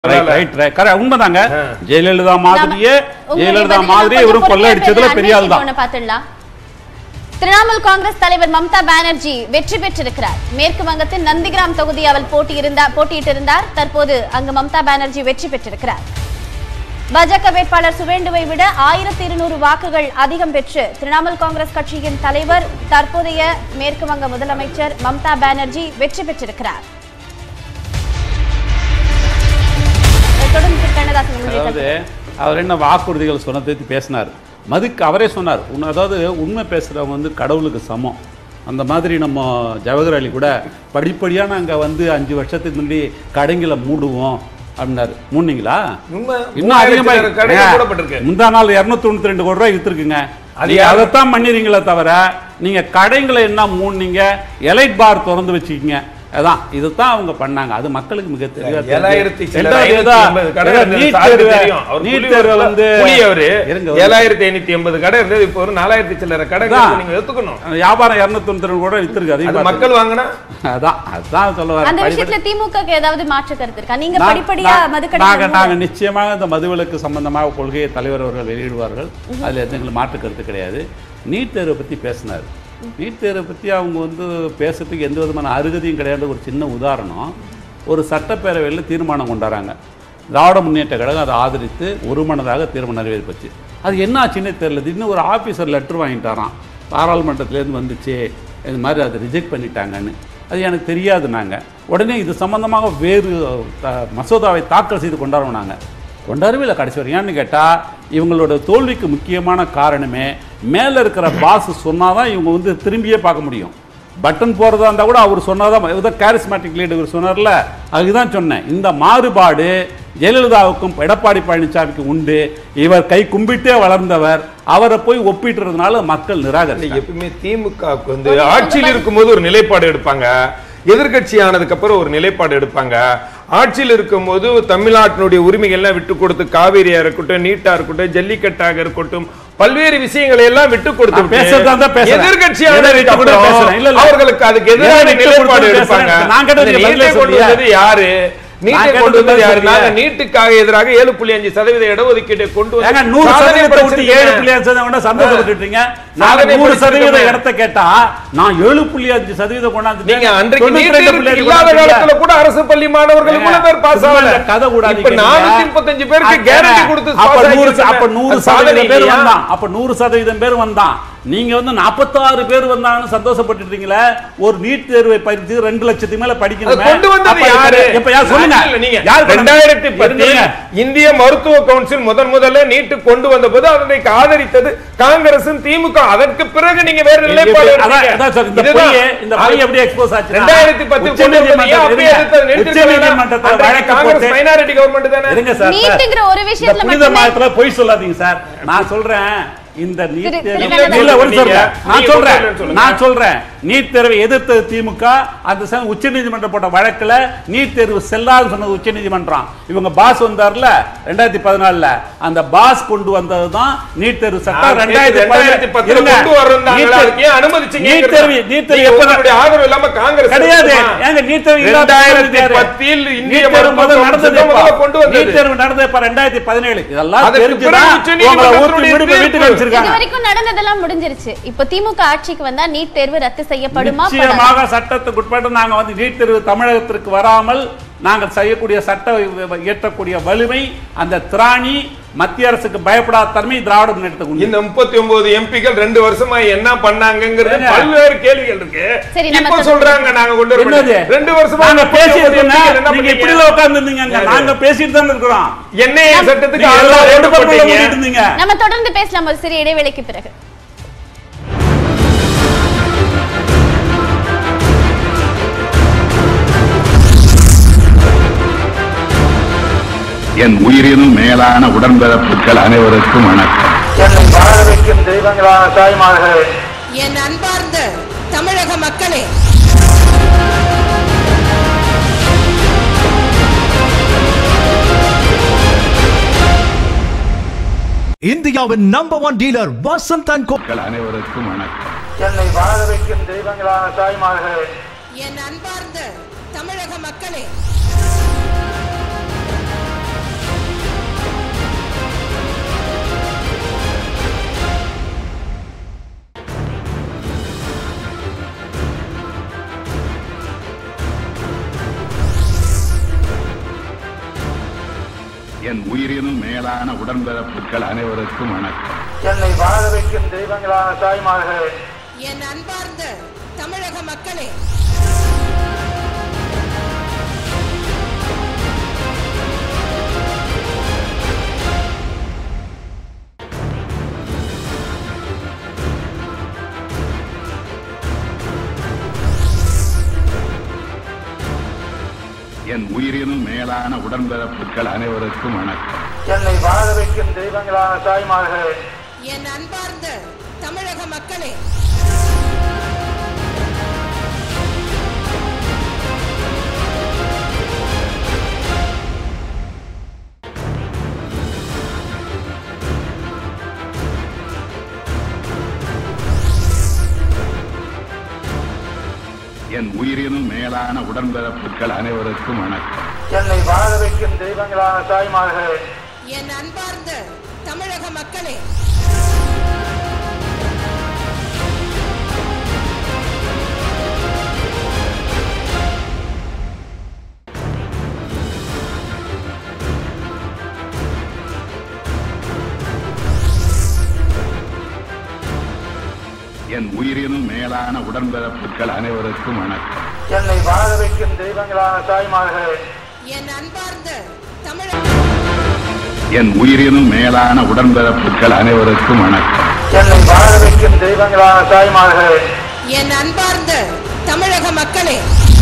Right right right correct உண்மைதாங்க ஜெயலலிதா மாதிரியே ஜெயலலிதா மாதிரியே இவரும் கொள்ளையடிச்சதுல பெரிய ஆள் தான் பாத்துடலாம் திரிணாமுல் காங்கிரஸ் தலைவர் மம்தா பானர்ஜி வெற்றி பெற்றிருக்கிறார் மேற்கு வங்கத்தின் நந்திகிராம் தொகுதி அவள் போட்டியிருந்தார் போட்டியிட்டிருந்தார் தற்போது அங்கு மம்தா பானர்ஜி வெற்றி பெற்றிருக்கிறார் பாஜக வேட்பாளர் சுவேண்டுவை விட ஆயிரத்தி இருநூறு வாக்குகள் அதிகம் பெற்று திரிணாமுல் காங்கிரஸ் கட்சியின் தலைவர் தற்போதைய மேற்கு வங்க முதலமைச்சர் மம்தா பானர்ஜி வெற்றி பெற்றிருக்கிறார் தொடர்ந்து திரு கண்ணதாசன் உள்ளிட்ட அதாவது அவர் என்ன வாக்குறுதிகள் சொன்னதை பத்தி பேசினார் மதுக்கு அவரே சொன்னார் உண்மை அதாவது உண்மை பேசுகிறவங்க வந்து கடவுளுக்கு சமம் அந்த மாதிரி நம்ம ஜவஹர் அலி கூட படிப்படியாக நாங்கள் வந்து அஞ்சு வருஷத்துக்கு முன்னாடி கடைங்களை மூடுவோம் அப்படின்னாரு மூடுனீங்களா உண்மை. இன்னும் அதிகமாக மூவாயிரத்தி கடைகள் மூடப்பட்டிருக்கு. முந்தா நாள் இரநூத்தி தொண்ணூத்தி ரெண்டு கோடி ரூபாய் வித்துருக்குங்க அது நீங்க யாரு? அதைத்தான் பண்ணிடுறீங்களே தவிர நீங்க கடைங்களை என்ன மூடுனீங்க எலைட் பார் திறந்து வச்சுக்கிங்க அதான் இதுதான் அவங்க பண்ணாங்க அது மக்களுக்கு மிக தெளிவா தெரியுது. ஏழாயிரத்தி சில்லறை, ரெண்டாவது ஐநூத்தி ஏதோ- எண்பது கடை ஏதோ இருந்தது. நீட் சாருக்கு தேர்வு- தெரியும். அவர் நீட் புலி தேர்வு அவரு- வந்து புலி அவரு. இருங்க, ஒரு- ஏழாயிரத்தி ஐநூத்தி எண்பது கடை இருந்தது இப்போ ஒரு நாலாயிரத்தி சில்லறை கடை அதான். இருக்கு. நீங்க எடுத்துக்கணும் வியாபாரம் இருநூத்தி தொண்ணூத்தி ரெண்டு கூட வித்துருக்கு அது அதையும் மக்கள் வாங்கினா பார்த்து- அதான் அதான் சொல்ல வரேன். அந்த படிப்படி- விஷயத்துல திமுக ஏதாவது மாற்று கருத்து இருக்கா நீங்க நான்- படிப்படியா நான்- நாங்க மதுக்கடை நாங்க நிச்சயமாக இந்த மதுவிலக்கு சம்பந்தமாக கொள்கையை தலைவர் அவர்கள் வெளியிடுவார்கள் அதுல எந்த எங்களுக்கு மாற்று கருத்து கிடையாது நீட் தேர்வை பத்தி பேசினார் நீட் தேர்வை பத்தி அவங்க வந்து பேசுறதுக்கு எந்த விதமான அருகதையும் கிடையாது ஒரு சின்ன உதாரணம் ஒரு சட்டப்பேரவையில் தீர்மானம் கொண்டாடுறாங்க திராவிட முன்னேற்ற கழகம் அதை ஆதரித்து ஒருமனதாக தீர்மானம் நிறைவேறிப்போச்சு அது என்ன ஆச்சுன்னே தெரியல இன்னும் ஒரு ஆஃபீஸர் லெட்டர் வாங்கிட்டாராம் பாராளுமன்றத்துலேருந்து வந்துச்சு இது மாதிரி அதை ரிஜெக்ட் பண்ணிட்டாங்கன்னு அது எனக்கு தெரியாது நாங்கள் உடனே இது சம்பந்தமாக வேறு த- மசோதாவை தாக்கல் செய்து கொண்டாடுவோம் நாங்கள் கொண்டாடவே இல்லை கடைசி வரைக்கும் ஏன்னு கேட்டால் இவங்களோட தோல்விக்கு முக்கியமான காரணமே மேலே இருக்கிற பாஸ் சொன்னால் தான் இவங்க வந்து திரும்பியே பார்க்க முடியும் பட்டன் போகிறதா இருந்தால் கூட அவர் சொன்னாதான் இதான் கேரிஸ்மேட்டிக் லீடர் இவர் சொன்னார்ல அதுதான் சொன்னேன் இந்த மாறுபாடு ஜெயலலிதாவுக்கும் எடப்பாடி பழனிசாமிக்கும் உண்டு இவர் கை கும்பிட்டே வளர்ந்தவர் அவரை போய் ஒப்பிட்டுறதுனால மக்கள் நிராகரிச்சாங்க எப்பவுமே திமுகவுக்கு வந்து ஆட்சியில் இருக்கும்போது ஒரு நிலைப்பாடு எடுப்பாங்க எதிர்க்கட்சி ஆனதுக்கு அப்புறம் ஒரு நிலைப்பாடு எடுப்பாங்க ஆட்சியில் இருக்கும்போது தமிழ்நாட்டினுடைய உரிமைகள்லாம் விட்டு கொடுத்து காவேரியா இருக்கட்டும் நீட்டா இருக்கட்டும் ஜல்லிக்கட்டாக இருக்கட்டும் பல்வேறு விஷயங்களை எல்லாம் விட்டு கொடுத்து நான் பேசுறதா இருந்தா பேசுறேன். எதிர்கட்சி எதை விட்டு கூட பேசுறேன். இல்ல, இல்ல. அவர்களுக்கு அதுக்கு எதிரான எதை விட்டு நிலைப்பாடு கொடுத்து எடுப்பாங்க பேசுறேன். நான் கேட்டதுக்கு இந்த பதிலே நீட்டை கொண்டு சொல்லியா? வந்தது யாரு நீட்டை நான் கொண்டு வந்தது கேட்டதுக்கு யாரு பதிலே நாங்க சொல்லியா? நீட்டுக்காக எதிராக ஏழு புள்ளி அஞ்சு சதவீத இடஒதுக்கீட்டை கொண்டு ஏங்க வந்து நூறு சாதனை சதவீதத்தை விட்டு ஏழு படைச்சிருக்கீங்க. புள்ளி அஞ்சு சதவீதம் கூட சந்தோஷப்பட்டுட்டீங்க நான் சாதனை நூறு சதவீத படைச்சிருக்கோமே. இடத்தை கேட்டா நான் ஏழு புள்ளி அஞ்சு சதவீதம் கொண்டாந்து நீங்க அன்றைக்கு நீட் இல்லாத காலத்துல கூட அரசு பள்ளி மாணவர்கள் ஏங்க, இவ்வளவு பேர் பாஸ் சும்மா ஆகல இந்த கதை விடாதீங்க இப்ப நீங்க. நானூத்தி முப்பத்தஞ்சு பேருக்கு அப்ப கேரண்டி கொடுத்து அப்ப pass நூறு ஆகியிருக்காங்க. அப்ப நூறு அது சாதனை சதவீதம் பேர் இல்லையா? வந்தான் அப்ப நூறு சதவீதம் பேர் வந்தான் நீங்க வந்து நாற்பத்தாறு பேர் வந்தாங்கன்னு சந்தோஷப்பட்டுட்டீங்களே ஒரு நீட் தேர்வை படிச்சு ரெண்டு லட்சத்துக்கு மேல அதை படிக்கணுமே கொண்டு வந்தது அப்ப யாரு இப்ப யார் சொல்லுங்க இல்ல, நீங்க யார் கொண்டு- ரெண்டாயிரத்தி பத்தில் இருங்க. இந்திய மருத்துவ கவுன்சில் முதன் முதல்ல நீட்டு கொண்டு வந்த போது அதனை ஆதரித்தது காங்கிரசும் திமுக அதற்கு பிறகு நீங்க வேற நிலைப்பாடு அதான், எடுத்தீங்க. அதான் சார், இந்த இதுதான். பொய் இந்த பொய் எப்படி expose ஆச்சுன்னா, ரெண்டாயிரத்தி பத்தில் கொண்டு வந்தது ஏன் அப்படியே எதிர்த்தது? நிறுத்திட்டு உச்சநீதிமன்றத்துல அன்றைக்கு வழக்கு காங்கிரஸ் போட்டு- மைனாரிட்டி கவர்மெண்ட் தானே இருங்க சார், சார். நீட்டுங்கிற ஒரு இந்த விஷயத்துல புனித மட்டுமே மாதத்துல பொய் சொல்லாதீங்க சார் நான் சொல்றேன் இந்த நீட் திரு- தேர்வு திரு கண்ணதாசன். இல்ல ஒரு நீங்க- சொல்றேன் நான் நீங்க சொல்றேன் சொல்லுங்க, சொல்லுங்க. நான் சொல்றேன் நீட் தேர்வை எதிர்த்தது திமுக அந்த சமயம் உச்சநீதிமன்றம் போட்ட வழக்குல நீட் தேர்வு செல்லாதுன்னு சொன்னது உச்சநீதிமன்றம் இவங்க பாஸ் வந்தார்ல ரெண்டாயிரத்தி பதினாலுல அந்த பாஸ் கொண்டு வந்ததுதான் நீட் தேர்வு சட்டம் ஆ, ரெண்டாயிரத்தி ரெண்டாயிரத்தி பத்துல இருங்க. கொண்டு வரந்தாங்களா? நீட் தேர்வு- அதுக்கு ஏன் அனுமதிச்சீங்க? நீட் தேர்வு நீட் தேர்வு நீங்க எப்ப உங்களுடைய ஆதரவு இல்லாம காங்கிரஸ் கிடையாது இருக்குமா? ஏங்க நீட் தேர்வு இல்லாத ரெண்டாயிரத்தி யாரு? பத்தில் இந்திய நீட் தேர்வு மருத்துவ முதல்ல கவுன்சில் நடந்தது தான் முதல்ல எப்ப? கொண்டு வந்தது. நீட் தேர்வு நடந்தது இப்ப ரெண்டாயிரத்தி பதினேழு இதெல்லாம் அதற்கு தெரிஞ்சுதான் பிறகு உச்சநீதிமன்றத்துடைய உங்களை ஊத்தி வீடு தீர்ப்பு. வீட்டுக்கு இது அனுப்பிச்சிருக்காங்க வரைக்கும் நடந்ததெல்லாம் முடிஞ்சிருச்சு இப்போ திமுக ஆட்சிக்கு வந்தா நீட் தேர்வு ரத்து செய்யப்படுமா படாதா? நிச்சயமாக சட்டத்துக்கு உட்பட்டு நாங்க வந்து நீட் தேர்வு தமிழகத்திற்கு வராமல் நாங்கள் செய்யக்கூடிய சட்ட இயற்றக்கூடிய வலிமை அந்த திராணி மத்திய அரசுக்கு பயப்படாத தன்மை திராவிட முன்னேற்றத்துக்கு உண்டு இந்த முப்பத்தி ஒன்பது எம்பிக்கள் ரெண்டு வருஷமா என்ன பண்ணாங்கிறது ஏங்க. பல்வேறு கேள்விகள் இருக்கு சரி, நம்ம இப்ப சொல்றோம். சொல்றாங்க நாங்க கொண்டு வர என்னது மாட்டோம். ரெண்டு வருஷமா நாங்க 39 பேசிட்டு MPக்கள் என்ன இருக்கோங்க நீங்க இப்படி பண்ணீங்க? உட்கார்ந்து இருந்தீங்க யாரு? நாங்க பேசிட்டு தான் இருக்கிறோம் என்ஐஏ சட்டத்துக்கு நீங்க எல்லாம் ஆதரவா ரெண்டு ஓட்டு பக்கம் போட்டீங்க. ஓடிட்டு இருந்தீங்க நம்ம தொடர்ந்து பேசலாம் ஒரு சிறிய இடைவேளைக்கு பிறகு என் உயிரினும் மேலான உடன்பிறப்புகள் அனைவருக்கும் வணக்கம் என்னை வாழ வைக்கும் தெய்வங்களான தாய்மார்களே என் அன்பார்ந்த தமிழக மக்களே இந்தியாவின் number one dealer Vasanth and co உங்கள் அனைவருக்கும் வணக்கம் என்னை வாழ வைக்கும் தெய்வங்களான தாய்மார்களே என் அன்பார்ந்த தமிழக மக்களே என் உயிரினும் மேலான உடன்பிறப்புகள் அனைவருக்கும் வணக்கம் என்னை வாழ வைக்கும் தெய்வங்களான தாய்மார்களே என் அன்பார்ந்த தமிழக மக்களே என் உயிரினும் மேலான உடன்பிறப்புகள் அனைவருக்கும் வணக்கம் என்னை வாழ வைக்கும் தெய்வங்களான தாய்மார்களே என் அன்பார்ந்த தமிழக மக்களே என் உயிரினும் மேலான உடன்பிறப்புகள் அனைவருக்கும் வணக்கம் என்னை வாழ வைக்கும் தெய்வங்களான தாய்மார்களே என் அன்பார்ந்த தமிழக மக்களே என் உயிரினும் மேலான உடன்பிறப்புகள் அனைவருக்கும் வணக்கம் என்னை வாழ வைக்கும் தெய்வங்களான தாய்மார்களே என் அன்பார்ந்த தமிழக என் உயிரினும் மேலான உடன்பிறப்புகள் அனைவருக்கும் வணக்கம் என்னை வாழ வைக்கும் தெய்வங்களான தாய்மார்களே என் அன்பார்ந்த தமிழக மக்களே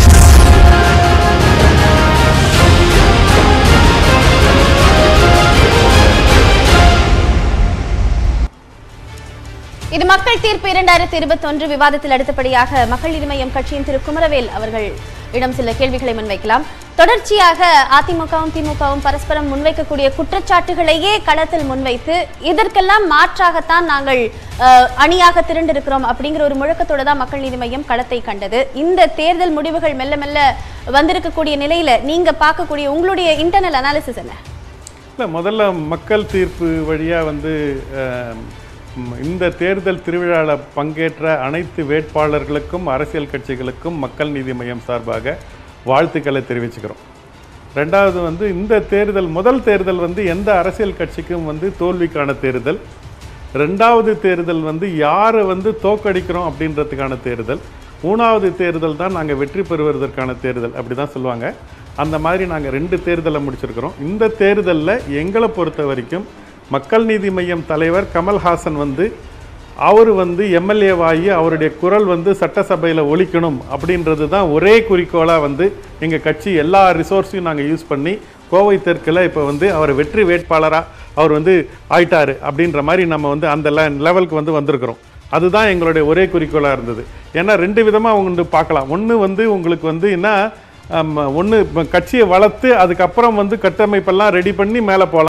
இது மக்கள் தீர்ப்பு இரண்டாயிரத்தி இருபத்தி ஒன்று விவாதத்தில் அடுத்தபடியாக மக்கள் நீதி மய்யம் கட்சியின் திரு குமரவேல் அவர்கள் இடம் சில கேள்விகளை முன்வைக்கலாம் தொடர்ச்சியாக அதிமுகவும் திமுகவும் பரஸ்பரம் முன்வைக்கக்கூடிய குற்றச்சாட்டுகளையே களத்தில் முன்வைத்து இதற்கெல்லாம் மாற்றாகத்தான் நாங்கள் அஹ், அணியாக திரண்டிருக்கிறோம் அப்படிங்கிற ஒரு முழக்கத்தோட தான் மக்கள் நீதி மய்யம் களத்தை கண்டது இந்த தேர்தல் முடிவுகள் மெல்ல மெல்ல வந்திருக்கக்கூடிய நிலையில நீங்க பார்க்கக்கூடிய உங்களுடைய இன்டர்னல் அனாலிசிஸ் என்ன இல்லை முதல்ல மக்கள் தீர்ப்பு வழியாக வந்து அஹ், ம், இந்த தேர்தல் திருவிழாவில் பங்கேற்ற அனைத்து வேட்பாளர்களுக்கும் அரசியல் கட்சிகளுக்கும் மக்கள் நீதி மையம் சார்பாக வாழ்த்துக்களை தெரிவிச்சுக்கிறோம் ரெண்டாவது வந்து இந்த தேர்தல் முதல் தேர்தல் வந்து எந்த அரசியல் கட்சிக்கும் வந்து தோல்விக்கான தேர்தல் ரெண்டாவது தேர்தல் வந்து யாரை வந்து தோக்கடிக்கிறோம் அப்படின்றதுக்கான தேர்தல் மூணாவது தேர்தல் தான் நாங்கள் வெற்றி பெறுவதற்கான தேர்தல் அப்படி தான் சொல்லுவாங்க அந்த மாதிரி நாங்கள் ரெண்டு தேர்தலை முடிச்சிருக்கிறோம் இந்த தேர்தலில் எங்களை பொறுத்த வரைக்கும் மக்கள் நீதி மையம் தலைவர் கமல்ஹாசன் வந்து அவர் வந்து எம்எல்ஏவாகி அவருடைய குரல் வந்து சட்டசபையில் ஒலிக்கணும் அப்படின்றது தான் ஒரே குறிக்கோளாக வந்து எங்கள் கட்சி எல்லா ரிசோர்ஸையும் நாங்கள் யூஸ் பண்ணி கோவை தெற்கில் இப்போ வந்து அவர் வெற்றி வேட்பாளராக அவர் வந்து ஆயிட்டாரு அப்படின்ற மாதிரி நம்ம வந்து அந்த லெவலுக்கு வந்து வந்திருக்கிறோம் அதுதான் எங்களுடைய ஒரே குறிக்கோளாக இருந்தது ஏன்னா ரெண்டு விதமாக வந்து பார்க்கலாம் ஒன்று வந்து உங்களுக்கு வந்து என்ன ஒன்று கட்சியை வளர்த்து அதுக்கப்புறம் வந்து கட்டமைப்பெல்லாம் ரெடி பண்ணி மேலே போகலாம்